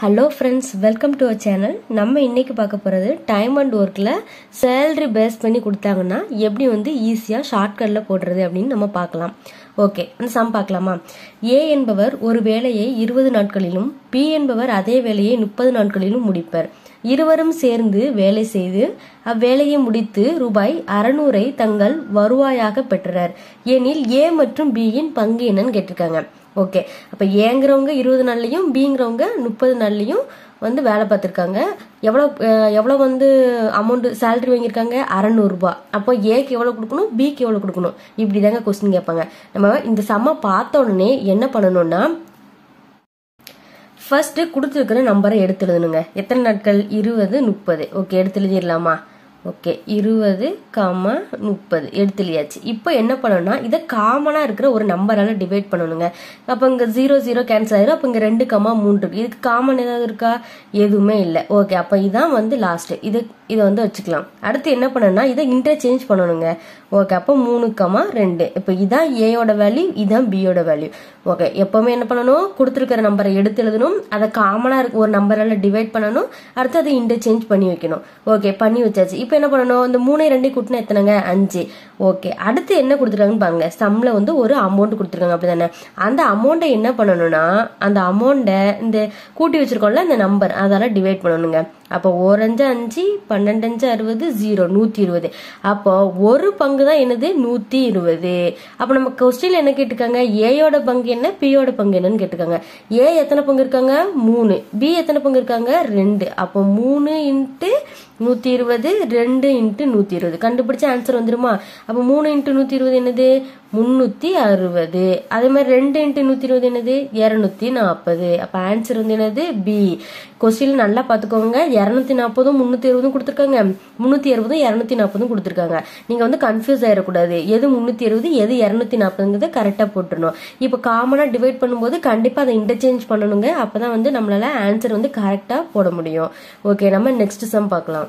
hello friends welcome to our channel நம்ம இன்னைக்கு பார்க்க போகிறது டைம் அண்ட் ஒர்க்கில் சேலரி பேஸ் பண்ணி கொடுத்தாங்கன்னா எப்படி வந்து ஈஸியாக ஷார்ட்கட்டில் போடுறது அப்படின்னு நம்ம பார்க்கலாம் ஓகே அந்த சம் பார்க்கலாமா ஏ என்பவர் ஒரு வேலையை இருபது நாட்களிலும் பி என்பவர் அதே வேலையை முப்பது நாட்களிலும் முடிப்பர் இருவரும் சேர்ந்து வேலை செய்து அவ்வேலையை முடித்து ரூபாய் அறநூறை தங்கள் வருவாயாக பெற்றனர் எனில் ஏ மற்றும் பியின் பங்கு என்னன்னு கேட்டிருக்காங்க ஓகே அப்ப ஏங்கிறவங்க இருபது நாள்லயும் பிங்கிறவங்க முப்பது நாள்லயும் வந்து வேலை பார்த்துருக்காங்க எவ்வளோ அஹ், எவ்வளோ வந்து அமௌண்ட் சேலரி வாங்கியிருக்காங்க அறநூறுபா அப்போ ஏக்கு எவ்வளோ கொடுக்கணும் பிக்கு எவ்வளோ கொடுக்கணும் இப்படி தாங்க கொஸ்டின் கேட்பாங்க நம்ம இந்த சம்ம பார்த்த உடனே என்ன பண்ணணும்னா ஃபர்ஸ்ட் கொடுத்துருக்கிற நம்பரை எடுத்து எழுதணுங்க எத்தனை நாட்கள் இருபது முப்பது ஓகே எடுத்து எழுதிடலாமா ஓகே இருபது காமா முப்பது எடுத்துலியாச்சு இப்போ என்ன பண்ணணும்னா இதை காமனாக இருக்கிற ஒரு நம்பரால் டிவைட் பண்ணணுங்க அப்போ இங்கே ஜீரோ ஜீரோ கேன்சல் ஆயிரும் அப்போ இங்கே ரெண்டு கமா மூணு இருக்கு இதுக்கு காமன் ஏதாவது இருக்கா எதுவுமே இல்லை ஓகே அப்போ இதான் வந்து லாஸ்ட் இது இதை வந்து வச்சுக்கலாம் அடுத்து என்ன பண்ணணும்னா இதை இன்டர்சேஞ்ச் பண்ணணுங்க ஓகே அப்போ மூணு கமா ரெண்டு இப்போ இதான் ஏயோட வேல்யூ இதான் பியோட வேல்யூ ஓகே எப்பவுமே என்ன பண்ணணும் கொடுத்துருக்கிற நம்பரை எடுத்து எழுதணும் அதை காமனாக இருக்க ஒரு நம்பரால் டிவைட் பண்ணணும் அடுத்து அதை இன்டர்சேஞ்ச் பண்ணி வைக்கணும் ஓகே பண்ணி வச்சாச்சு இப்போ என்ன பண்ணணும் இந்த மூணு ரெண்டு கூட்டினா எத்தனைங்க அஞ்சு ஓகே அடுத்து என்ன கொடுத்துருக்காங்கன்னு பாருங்க சம்ல வந்து ஒரு அமௌண்ட் கொடுத்துருக்காங்க அப்படிதானே அந்த அமௌண்ட்டை என்ன பண்ணணும்னா அந்த அமௌண்ட்டை இந்த கூட்டி வச்சிருக்கோம்ல இந்த நம்பர் அதால டிவைட் பண்ணணுங்க அப்போ ஓரஞ்சு அஞ்சு பன்னெண்டஞ்சு அறுபது ஜீரோ நூற்றி இருபது அப்போ ஒரு பங்கு தான் என்னது நூற்றி இருபது அப்போ நம்ம கொஸ்டின்ல என்ன கேட்டிருக்காங்க ஏயோட பங்கு என்ன பியோட பங்கு என்னன்னு கேட்டிருக்காங்க ஏ எத்தனை பங்கு இருக்காங்க மூணு பி எத்தனை பங்கு இருக்காங்க ரெண்டு அப்போ மூணு இன்ட்டு நூற்றி இருபது ரெண்டு இன்ட்டு நூற்றி இருபது கண்டுபிடிச்ச ஆன்சர் வந்துருமா அப்போ மூணு இன்ட்டு நூற்றி இருபது என்னது முந்நூற்றி அறுபது அதே மாதிரி ரெண்டு இன்ட்டு நூற்றி இருபது என்னது இரநூத்தி நாற்பது அப்போ ஆன்சர் வந்து என்னது பி கொஸ்டின் நல்லா பார்த்துக்கோங்க இரநூத்தி நாற்பதும் முந்நூற்றி இருபதும் கொடுத்துருக்காங்க முந்நூற்றி அறுபதும் இரநூத்தி நாற்பதும் கொடுத்துருக்காங்க நீங்கள் வந்து கன்ஃபியூஸ் ஆயிடக்கூடாது எது முந்நூற்றி அறுபது எது இரநூத்தி நாற்பதுங்கிறத கரெக்டாக போட்டுருணும் இப்போ காமனாக டிவைட் பண்ணும்போது கண்டிப்பாக அதை இன்டர்சேஞ்ச் பண்ணணுங்க அப்போ தான் வந்து நம்மளால ஆன்சர் வந்து கரெக்டாக போட முடியும் ஓகே நம்ம நெக்ஸ்ட் சம் பார்க்கலாம்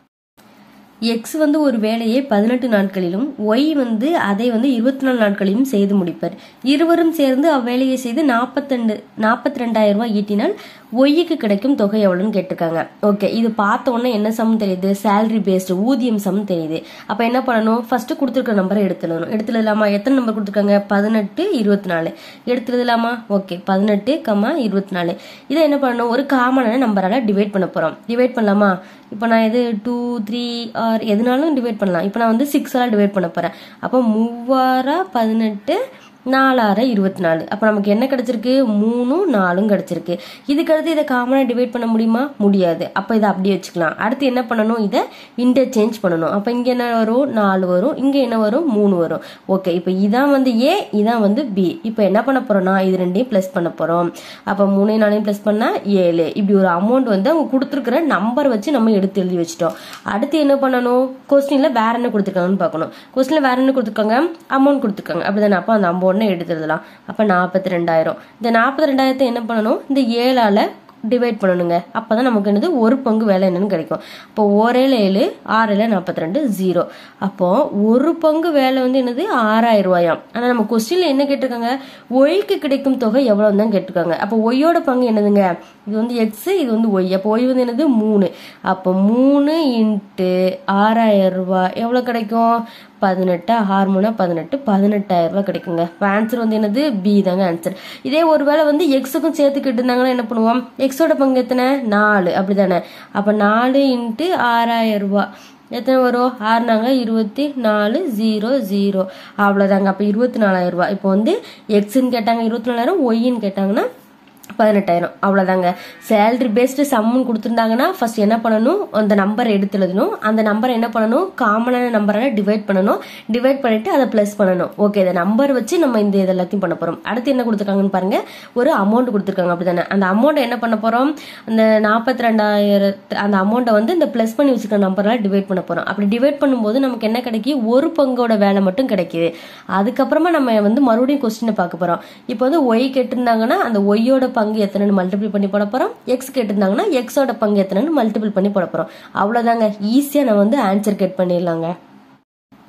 எக்ஸ் வந்து ஒரு வேலையை பதினெட்டு நாட்களிலும் ஒய் வந்து அதை வந்து இருபத்தி நாலு நாட்களிலும் செய்து முடிப்பர் இருவரும் சேர்ந்து அவ்வேலையை செய்து நாற்பத்தெண்டு நாற்பத்தி ரெண்டாயிரம் ரூபாய் ஈட்டினால் ஒய்க்கு கிடைக்கும் தொகை எவ்வளோன்னு கேட்டிருக்காங்க ஓகே இது பார்த்த உடனே என்ன சம் தெரியுது சேலரி பேஸ்டு ஊதியம் சம் தெரியுது அப்போ என்ன பண்ணணும் ஃபர்ஸ்ட் கொடுத்துருக்க நம்பரை எடுத்துடணும் எடுத்துடலாமா எத்தனை நம்பர் கொடுத்துருக்காங்க பதினெட்டு இருபத்தி நாலு எடுத்துடலாமா ஓகே பதினெட்டு கமா இருபத்தி நாலு இதை என்ன பண்ணணும் ஒரு காமனான நம்பரால டிவைட் பண்ண போறோம் டிவைட் பண்ணலாமா இப்போ நான் இது டூ த்ரீ ஆர் எதுனாலும் டிவைட் பண்ணலாம் இப்போ நான் வந்து சிக்ஸால் டிவைட் பண்ண போறேன் அப்போ மூவாரா பதினெட்டு நாலாறு இருபத்தி நாலு அப்போ நமக்கு என்ன கிடைச்சிருக்கு மூணும் நாலும் கிடைச்சிருக்கு இதுக்கு அடுத்து இதை காமனாக டிவைட் பண்ண முடியுமா முடியாது அப்போ இதை அப்படியே வச்சுக்கலாம் அடுத்து என்ன பண்ணணும் இதை இன்டர்சேஞ்ச் பண்ணணும் அப்போ இங்கே என்ன வரும் நாலு வரும் இங்கே என்ன வரும் மூணு வரும் ஓகே இப்போ இதான் வந்து ஏ இதான் வந்து பி இப்போ என்ன பண்ண போறோம்னா இது ரெண்டையும் ப்ளஸ் பண்ண போகிறோம் அப்போ மூணையும் நாளையும் ப்ளஸ் பண்ணால் ஏழு இப்படி ஒரு அமௌண்ட் வந்து அவங்க கொடுத்துருக்குற நம்பர் வச்சு நம்ம எடுத்து எழுதி வச்சிட்டோம் அடுத்து என்ன பண்ணணும் கொஸ்டின்ல வேற என்ன கொடுத்துருக்காங்கன்னு பார்க்கணும் கொஸ்டின்ல வேற என்ன கொடுத்துருக்காங்க அமௌண்ட் கொடுத்துருக்காங்க அப்படிதானே அப்போ அந்த அமௌண்ட்டை எடுத்து எழுதலாம் அப்போ நாற்பத்தி ரெண்டாயிரம் இந்த நாற்பத்தி ரெண்டாயிரத்தை என்ன பண்ணணும் இந்த ஏழால டிவைட் பண்ணணுங்க அப்பதான் நமக்கு என்னது ஒரு பங்கு வேலை என்னன்னு கிடைக்கும் அப்போ ஓரேழு ஏழு ஆறுல நாற்பத்தி ரெண்டு ஜீரோ அப்போ ஒரு பங்கு வேலை வந்து என்னது ஆறாயிரம் ரூபாயாம் ஆனா நம்ம கொஸ்டின்ல என்ன கேட்டிருக்காங்க ஒய்க்கு கிடைக்கும் தொகை எவ்வளவு தான் கேட்டிருக்காங்க அப்போ ஒய்யோட பங்கு என்னதுங்க இது வந்து எக்ஸ் இது வந்து ஒய் அப்போ ஒய் வந்து என்னது மூணு அப்போ மூணு இன்ட்டு ஆறாயிரம் ரூபாய் எவ்வளவு கிடைக்கும் பதினெட்டு ஹார்மோனா பதினெட்டு பதினெட்டாயிரம் ரூபாய் கிடைக்குங்க ஆன்சர் வந்து என்னது பி தாங்க ஆன்சர் இதே ஒருவேளை வந்து எக்ஸுக்கும் சேர்த்துக்கிட்டு இருந்தாங்கன்னா என்ன பண்ணுவோம் எக்ஸோட பங்கு எத்தனை நாலு அப்படிதானே அப்ப நாலு இன்ட்டு ஆறாயிரம் ரூபாய் எத்தனை வரும் ஆறுனாங்க இருபத்தி நாலு ஜீரோ ஜீரோ அவ்வளோதாங்க அப்போ இருபத்தி நாலாயிரம் ரூபாய் இப்போ வந்து எக்ஸ்ன்னு கேட்டாங்க இருபத்தி நாலாயிரம் ஒய்ன்னு கேட்டாங்கன்னா பதினெட்டாயிரம் அவ்வளோதாங்க சேலரி பேஸ்டு சம்முன்னு கொடுத்துருந்தாங்கன்னா ஃபர்ஸ்ட் என்ன பண்ணணும் அந்த நம்பரை எடுத்து எழுதணும் அந்த நம்பரை என்ன பண்ணணும் காமனான நம்பரால டிவைட் பண்ணணும் டிவைட் பண்ணிட்டு அதை ப்ளஸ் பண்ணணும் ஓகே இந்த நம்பர் வச்சு நம்ம இந்த இது எல்லாத்தையும் பண்ண போறோம் அடுத்து என்ன கொடுத்துருக்காங்கன்னு பாருங்க ஒரு அமௌண்ட் கொடுத்துருக்காங்க அப்படிதானே அந்த அமௌண்ட் என்ன பண்ண போறோம் அந்த நாற்பத்தி ரெண்டாயிரத்து அந்த அமௌண்ட்டை வந்து இந்த ப்ளஸ் பண்ணி வச்சுருக்க நம்பரால டிவைட் பண்ண போறோம் அப்படி டிவைட் பண்ணும்போது நமக்கு என்ன கிடைக்கும் ஒரு பங்கோட வேலை மட்டும் கிடைக்குது அதுக்கப்புறமா நம்ம வந்து மறுபடியும் கொஸ்டினை பார்க்க போறோம் இப்போ வந்து ஒய் கேட்டிருந்தாங்கன்னா அந்த ஒய்யோட பங்கு எத்தனைன்னு மல்டிபிள் பண்ணி போட போறோம் எக்ஸ் கேட்டிருந்தாங்கன்னா எக்ஸோட பங்கு எத்தனைன்னு மல்டிபிள் பண்ணி போட போறோம் அவ்வளவுதாங்க ஈஸியா நம்ம வந்து ஆன்சர் கெட் பண்ணிடலாங்க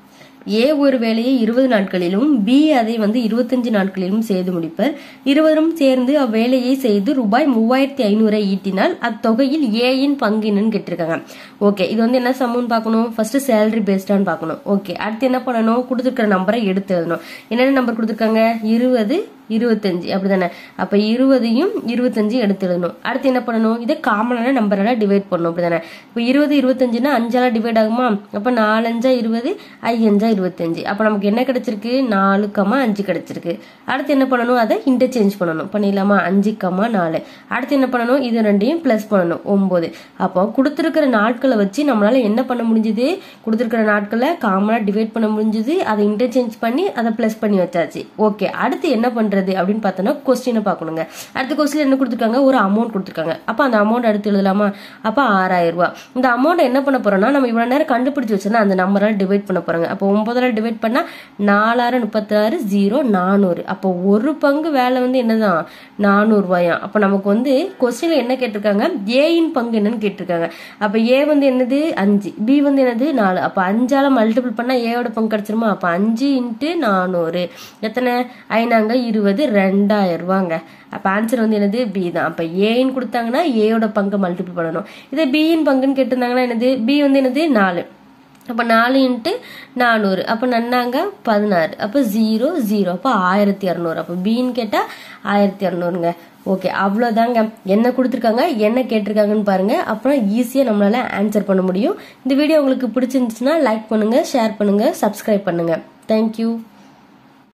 ஏ ஒரு வேலையை இருபது நாட்களிலும் பி அதை வந்து இருபத்தஞ்சு நாட்களிலும் செய்து முடிப்பர் இருவரும் சேர்ந்து அவ்வேலையை செய்து ரூபாய் மூவாயிரத்தி ஐநூறை ஈட்டினால் அத்தொகையில் ஏயின் பங்கு என்னன்னு கேட்டிருக்காங்க ஓகே இது வந்து என்ன சமம்னு பார்க்கணும் ஃபர்ஸ்ட் சேலரி பேஸ்டான்னு பார்க்கணும் ஓகே அடுத்து என்ன பண்ணணும் கொடுத்துருக்கிற நம்பரை எடுத்து எழுதணும் என்னென்ன நம்பர் கொடுத்துருக்காங்க இருபது இருபத்தஞ்சு அப்படிதானே அப்ப இருபதையும் இருபத்தஞ்சு எடுத்து எழுதணும் அடுத்து என்ன பண்ணணும் இதை காமனான நம்பரால டிவைட் பண்ணணும் அப்படிதானே இப்போ இருபது இருபத்தஞ்சுனா அஞ்சால டிவைட் ஆகுமா அப்ப நாலஞ்சா இருபது ஐயஞ்சா இருபத்தஞ்சு அப்ப நமக்கு என்ன கிடைச்சிருக்கு நாலு கமா அஞ்சு கிடைச்சிருக்கு அடுத்து என்ன பண்ணணும் அதை இன்டர்சேஞ்ச் பண்ணணும் பண்ணிடலாமா அஞ்சு கமா நாலு அடுத்து என்ன பண்ணணும் இது ரெண்டையும் பிளஸ் பண்ணணும் ஒன்பது அப்போ கொடுத்துருக்கிற நாட்களை வச்சு நம்மளால என்ன பண்ண முடிஞ்சது கொடுத்துருக்கிற நாட்களை காமனா டிவைட் பண்ண முடிஞ்சது அதை இன்டர்சேஞ்ச் பண்ணி அதை பிளஸ் பண்ணி வச்சாச்சு ஓகே அடுத்து என்ன பண்றது அப்படின்னு பார்த்தோம்னா கொஸ்டினை பார்க்கணுங்க அடுத்த கொஸ்டின் என்ன கொடுத்துருக்காங்க ஒரு அமௌண்ட் கொடுத்துருக்காங்க அப்போ அந்த அமௌண்ட் அடுத்து எழுதலாமா அப்போ ஆறாயிரம் ரூபாய் இந்த அமௌண்ட் என்ன பண்ண போறோம்னா நம்ம இவ்வளவு நேரம் கண்டுபிடிச்சு வச்சோன்னா அந்த நம்பரால் டிவைட் பண்ண போறாங்க அப்போ ஒன்பதால டிவைட் பண்ணா நாலாயிரம் முப்பத்தாறு ஜீரோ நானூறு அப்போ ஒரு பங்கு வேலை வந்து என்னதான் நானூறு ரூபாயாம் அப்போ நமக்கு வந்து கொஸ்டின்ல என்ன கேட்டிருக்காங்க ஏயின் பங்கு என்னன்னு கேட்டிருக்காங்க அப்போ ஏ வந்து என்னது அஞ்சு பி வந்து என்னது நாலு அப்போ அஞ்சால மல்டிபிள் பண்ணா ஏயோட பங்கு கிடைச்சிருமா அப்போ அஞ்சு இன்ட்டு நானூறு எத்தனை ஐநாங்க இருபது ரெண்டாயிரம் ரூபாங்க அப்போ ஆன்சர் வந்து என்னது பி தான் அப்போ ஏன்னு கொடுத்தாங்கன்னா ஏயோட பங்கை மல்டிபிள் பண்ணணும் இதே பியின் பங்குன்னு கேட்டிருந்தாங்கன்னா என்னது பி வந்து என்னது நாலு அப்போ நாலு இன்ட்டு நானூறு அப்போ நன்னாங்க பதினாறு அப்போ ஜீரோ ஜீரோ அப்போ ஆயிரத்தி இரநூறு அப்போ பின்னு கேட்டால் ஆயிரத்தி இரநூறுங்க ஓகே அவ்வளோதாங்க என்ன கொடுத்துருக்காங்க என்ன கேட்டிருக்காங்கன்னு பாருங்க அப்புறம் ஈஸியாக நம்மளால ஆன்சர் பண்ண முடியும் இந்த வீடியோ உங்களுக்கு பிடிச்சிருந்துச்சுன்னா லைக் பண்ணுங்க ஷேர் பண்ணுங்க சப்ஸ்கிரைப் பண்ணுங்க தேங்க்யூ